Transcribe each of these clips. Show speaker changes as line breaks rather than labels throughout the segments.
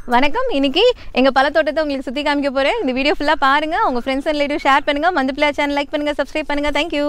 வணக்கம் இன்னைக்கு எங்க பழத்தோட்டத்தை உங்களுக்கு சுத்தி காமிக்க போறேன் இந்த வீடியோ ஃபுல்லா பாருங்க உங்க ஃப்ரெண்ட்ஸ் அண்ட் ரிலேட்டிவ் ஷேர் பண்ணுங்க மந்து பிள்ளை சேனல் லைக் பண்ணுங்க சப்ஸ்கிரைப் பண்ணுங்க தேங்க்யூ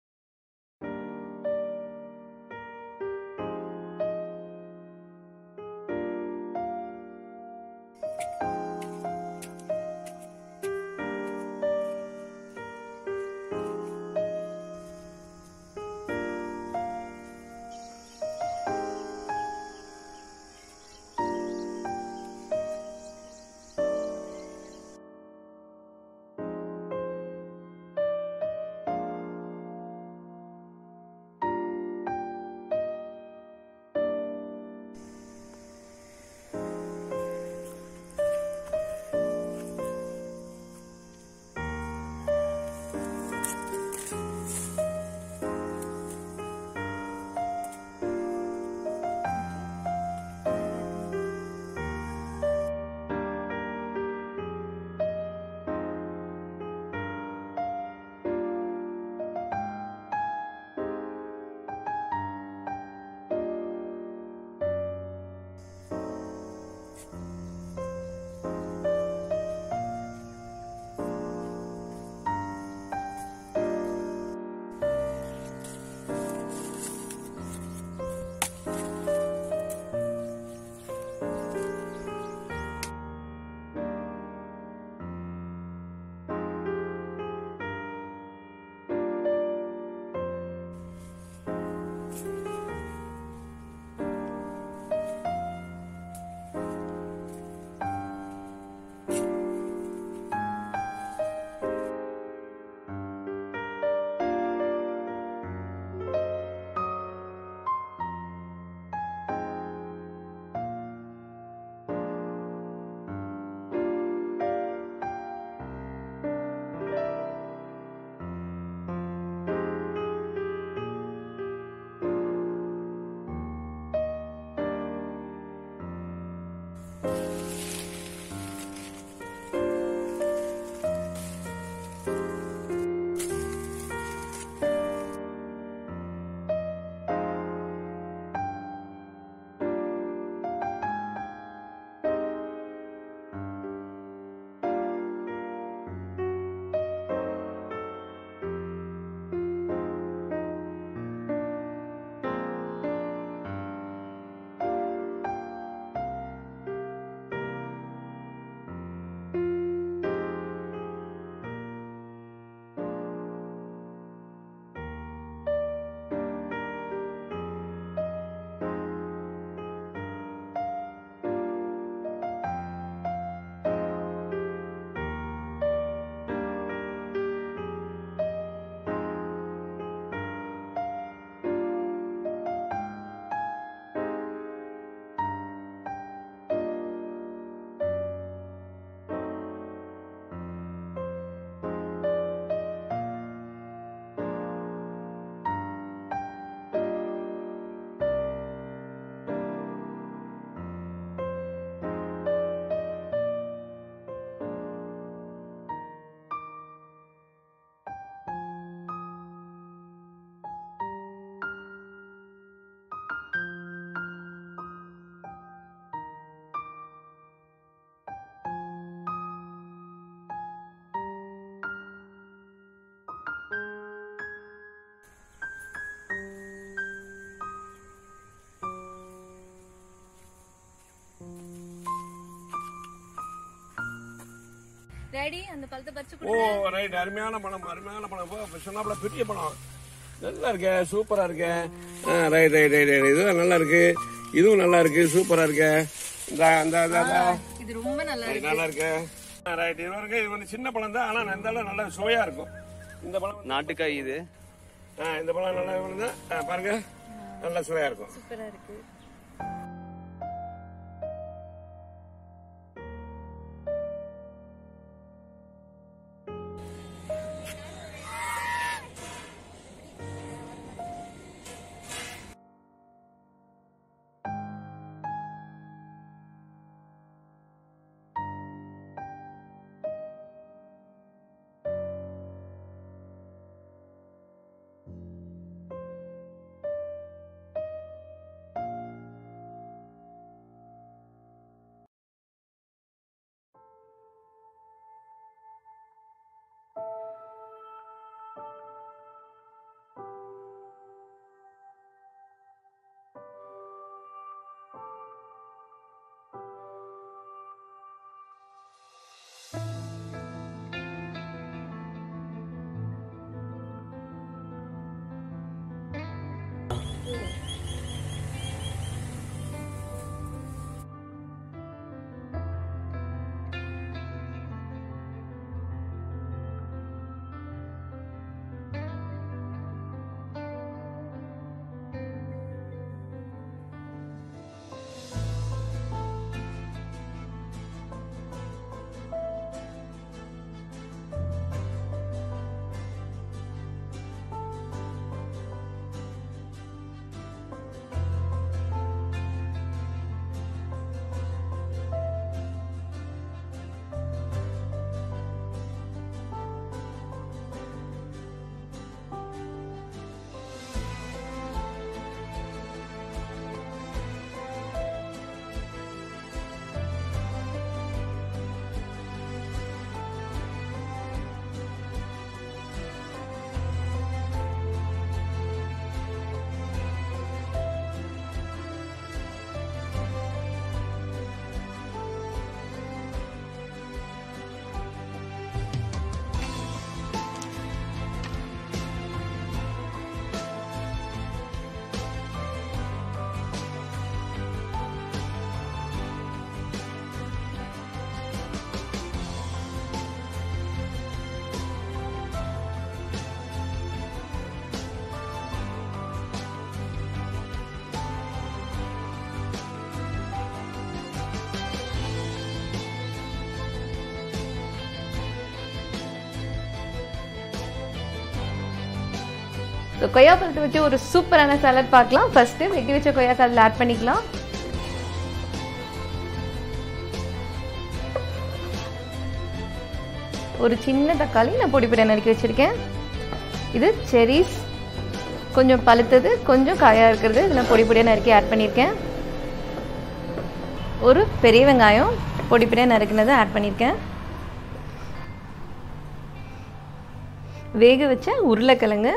டேடி அந்த பழத்தை பறிச்சு
ஓ ரைட் அருமையான பழம் அருமையான பழம் இப்போ சொன்னாப்புல பெரிய பழம் நல்லா இருக்கே சூப்பரா இருக்கே ரைட் ரைட் ரைட் ரைட் இதுவும் நல்லா இருக்கு இதுவும் நல்லா இருக்கு சூப்பரா இருக்கே இந்த அந்த அந்த- அந்த
இது ரொம்ப நல்லா
இது நல்லா இருக்கு ரைட் இது இருக்கு இது வந்து சின்ன பழம் தான் ஆனா இந்த அளவு நல்லா சுவையா இருக்கும் இந்த பழம்
நாட்டுக்காய் இது
ஆ, இந்த பழம் நல்லா இருந்தா ஆ, பாருங்க நல்லா சுவையா இருக்கும்
சூப்பரா இருக்கு ஸோ கொய்யாப்பழத்தை வச்சு ஒரு சூப்பரான சாலட் பார்க்கலாம் ஃபர்ஸ்ட்டு வெட்டி வச்ச கொய்யாக்காய் அதில் ஆட் பண்ணிக்கலாம் ஒரு சின்ன தக்காளி நான் பொடி பொடியாக நறுக்கி வச்சுருக்கேன் இது செரிஸ் கொஞ்சம் பழுத்தது கொஞ்சம் காயாக இருக்கிறது இதில் பொடி பொடியாக நறுக்கி ஆட் பண்ணியிருக்கேன் ஒரு பெரிய வெங்காயம் பொடி பொடியாக நறுக்கினதை ஆட் பண்ணியிருக்கேன் வேக வச்ச உருளைக்கிழங்கு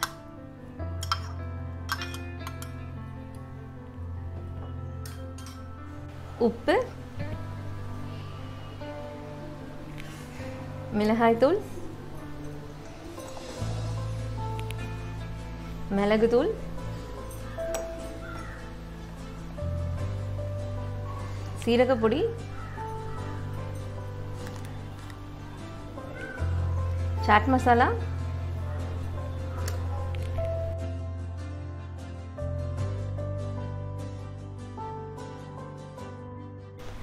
உப்பு மிளகாய்த்தூள் மிளகுத்தூள் சீரகப்பொடி சாட் மசாலா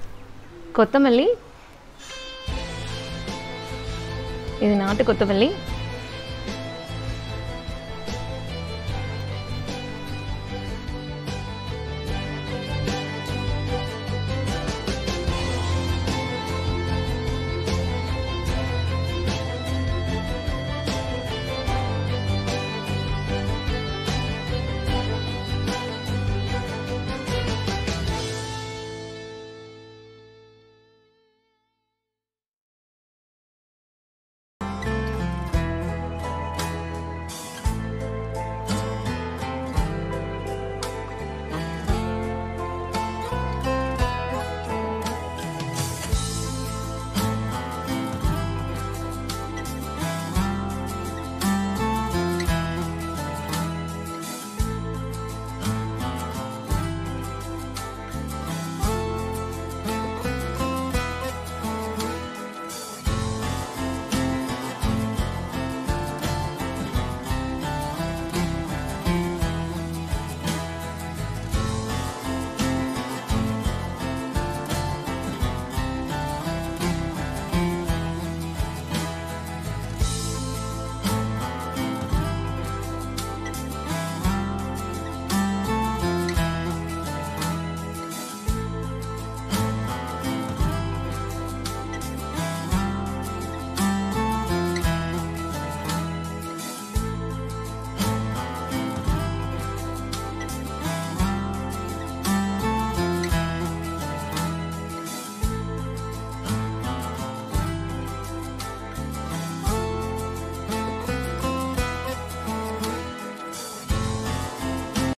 கொத்தமல்லி இது நாட்டு கொத்தமல்லி